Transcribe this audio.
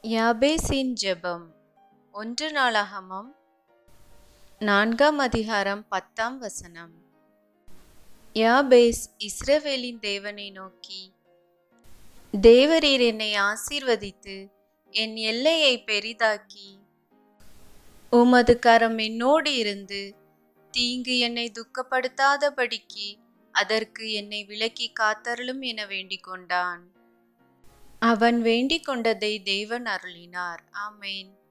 யாபேசின் ஜெபம் ஒன்று நாளாகமம் நான்காம் அதிகாரம் பத்தாம் வசனம் யாபேஸ் இஸ்ரவேலின் தேவனை நோக்கி தேவரீர் என்னை ஆசீர்வதித்து என் எல்லையை பெரிதாக்கி உமது கரம் என்னோடு இருந்து தீங்கு என்னை துக்கப்படுத்தாதபடிக்கு அதற்கு என்னை விலக்கி காத்தருளும் என வேண்டிக் கொண்டான் அவன் வேண்டிக் கொண்டதை தேவன் அருளினார் ஆமேன்